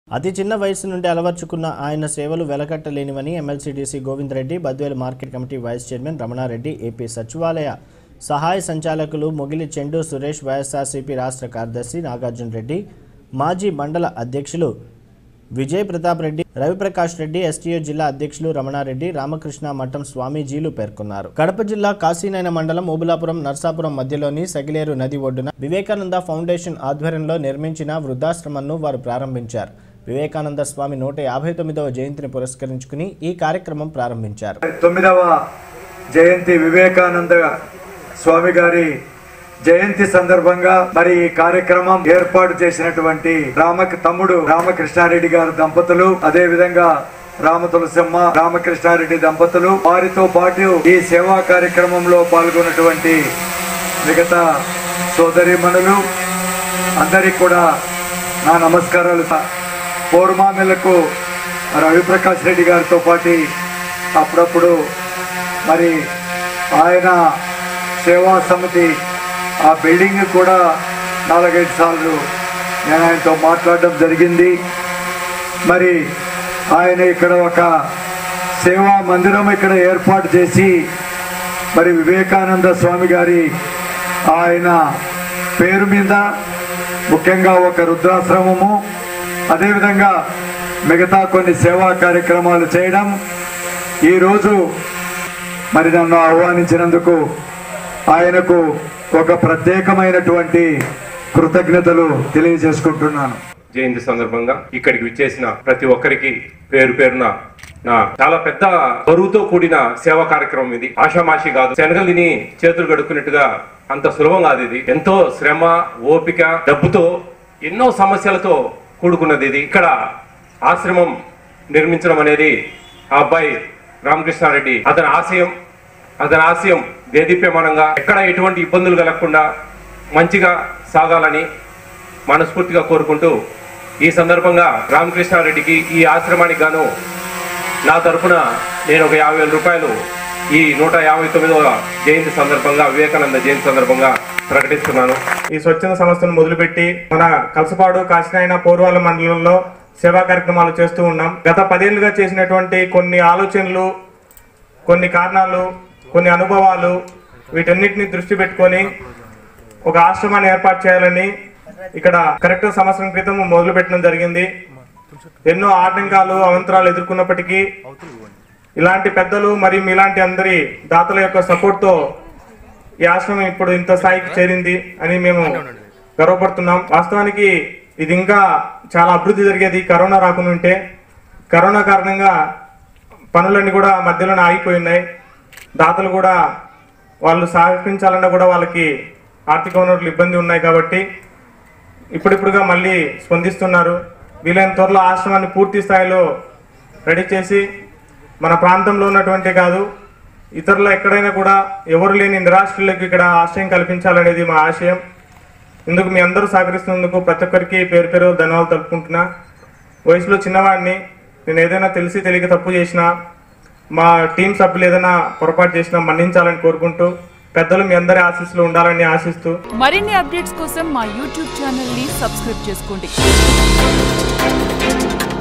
అతి చిన్న వయసు నుండి అలవర్చుకున్న ఆయన సేవలు వెలకట్టలేనివని MLC DC Govind Reddy Badvel market committee vice chairman Ramana Reddy AP సచివాలయ సహాయ సంచాలకులు మొగిలి చెండు సురేష్ వైఎస్ఆర్సీపీ రాష్ట్ర కార్యదర్శి నాగార్జున రెడ్డి మాజీ మండల అధ్యక్షులు విజయ్ ప్రతాప్ రెడ్డి రవిప్రకాష్ రెడ్డి ఎస్టీఓ జిల్లా అధ్యక్షులు రమణారెడ్డి రామకృష్ణ మఠం స్వామీజీలు పేర్కొన్నారు కడప జిల్లా కాశీనైన మండలం ఓబులాపురం నర్సాపురం మధ్యలోని సగిలేరు నది ఒడ్డున వివేకానంద ఫౌండేషన్ ఆధ్వర్యంలో నిర్మించిన వృద్ధాశ్రమంను వారు ప్రారంభించారు వివేకానంద స్వామి నూట యాభై తొమ్మిదవ జయంతిని పురస్కరించుకుని ఈ కార్యక్రమం ప్రారంభించారు తొమ్మిదవ జయంతి వివేకానంద స్వామి గారి జయంతి సందర్భంగా మరి ఈ కార్యక్రమం ఏర్పాటు చేసినటువంటి రామ తమ్ముడు రామకృష్ణారెడ్డి గారు దంపతులు అదే విధంగా రామ తులసమ్మ రామకృష్ణారెడ్డి దంపతులు వారితో పాటు ఈ సేవా కార్యక్రమంలో పాల్గొన్నటువంటి మిగతా సోదరిమణులు అందరికి కూడా నా నమస్కారాలు పౌర్మామిలకు రవిప్రకాష్ రెడ్డి గారితో పాటు అప్పుడప్పుడు మరి ఆయన సేవా సమితి ఆ బిల్డింగ్ కూడా నాలుగైదు సార్లు నేను ఆయనతో మాట్లాడడం జరిగింది మరి ఆయన ఇక్కడ ఒక సేవా మందిరం ఇక్కడ ఏర్పాటు చేసి మరి వివేకానంద స్వామి గారి ఆయన పేరు మీద ముఖ్యంగా ఒక రుద్రాశ్రమము అదేవిధంగా మిగతా కొన్ని సేవా కార్యక్రమాలు చేయడం ఈరోజు మరి నన్ను ఆహ్వానించినందుకు ఆయనకు ఒక ప్రత్యేకమైనటువంటి కృతజ్ఞతలు తెలియజేసుకుంటున్నాను జయంతి సందర్భంగా ఇక్కడికి విచ్చేసిన ప్రతి ఒక్కరికి పేరు పేరున నా చాలా పెద్ద బరువుతో కూడిన సేవా కార్యక్రమం ఇది ఆషామాషి కాదు శనగలిని చేతులు గడుక్కున్నట్టుగా అంత సులభం కాదు ఇది ఎంతో శ్రమ ఓపిక డబ్బుతో ఎన్నో సమస్యలతో కూడుకున్నది ఇది ఇక్కడ ఆశ్రమం నిర్మించడం అనేది ఆ అబ్బాయి రామకృష్ణారెడ్డి అతని ఆశయం అతని ఆశయం దేదీప్యమానంగా ఎక్కడ ఎటువంటి ఇబ్బందులు కలగకుండా మంచిగా సాగాలని మనస్ఫూర్తిగా కోరుకుంటూ ఈ సందర్భంగా రామకృష్ణారెడ్డికి ఈ ఆశ్రమానికి గాను నా తరఫున నేను ఒక యాభై వేల రూపాయలు ఈ నూట యాభై తొమ్మిదవ జయంతి సందర్భంగా వివేకానంద జయంతి సందర్భంగా ప్రకటిస్తున్నాను ఈ స్వచ్ఛంద సంస్థను మొదలుపెట్టి మన కలసపాడు కాశీనాయన పూర్వాల మండలంలో సేవా కార్యక్రమాలు చేస్తూ ఉన్నాం గత పదేళ్లుగా చేసినటువంటి కొన్ని ఆలోచనలు కొన్ని కారణాలు కొన్ని అనుభవాలు వీటన్నిటిని దృష్టి పెట్టుకొని ఒక ఆశ్రమాన్ని ఏర్పాటు చేయాలని ఇక్కడ కరెక్ట్ సంవత్సరం క్రితం మొదలు పెట్టడం జరిగింది ఎన్నో ఆటంకాలు అవంతరాలు ఎదుర్కొన్నప్పటికీ ఇలాంటి పెద్దలు మరియు మీలాంటి అందరి దాతల యొక్క సపోర్ట్ తో ఈ ఆశ్రమం ఇప్పుడు ఇంత స్థాయికి చేరింది అని మేము గర్వపడుతున్నాం వాస్తవానికి ఇది ఇంకా చాలా అభివృద్ధి జరిగేది కరోనా రాకుండా ఉంటే కరోనా కారణంగా పనులన్నీ కూడా మధ్యలోనే ఆగిపోయి ఉన్నాయి దాతలు కూడా వాళ్ళు సహకరించాలన్నా కూడా వాళ్ళకి ఆర్థిక వనరులు ఇబ్బంది ఉన్నాయి కాబట్టి ఇప్పుడిప్పుడుగా మళ్ళీ స్పందిస్తున్నారు వీలైన త్వరలో ఆశ్రమాన్ని పూర్తి స్థాయిలో రెడీ చేసి మన ప్రాంతంలో ఉన్నటువంటి కాదు ఇతరుల ఎక్కడైనా కూడా ఎవరు లేని నిరాశ్రులకు ఇక్కడ ఆశ్రయం కల్పించాలనేది మా ఆశయం ఇందుకు మీ అందరూ సహకరిస్తున్నందుకు ప్రతి ఒక్కరికి పేరు పేరు ధన్యవాదాలు తెలుపుకుంటున్నా వయసులో చిన్నవాడిని నేను ఏదైనా తెలిసి తెలియక తప్పు చేసినా మా టీం సభ్యులు ఏదైనా పొరపాటు చేసినా మన్నించాలని కోరుకుంటూ పెద్దలు మీ అందరి ఆశీస్సులు ఉండాలని ఆశిస్తూ మరిన్ని అప్డేట్స్ కోసం మా యూట్యూబ్ ఛానల్ని సబ్స్క్రైబ్ చేసుకోండి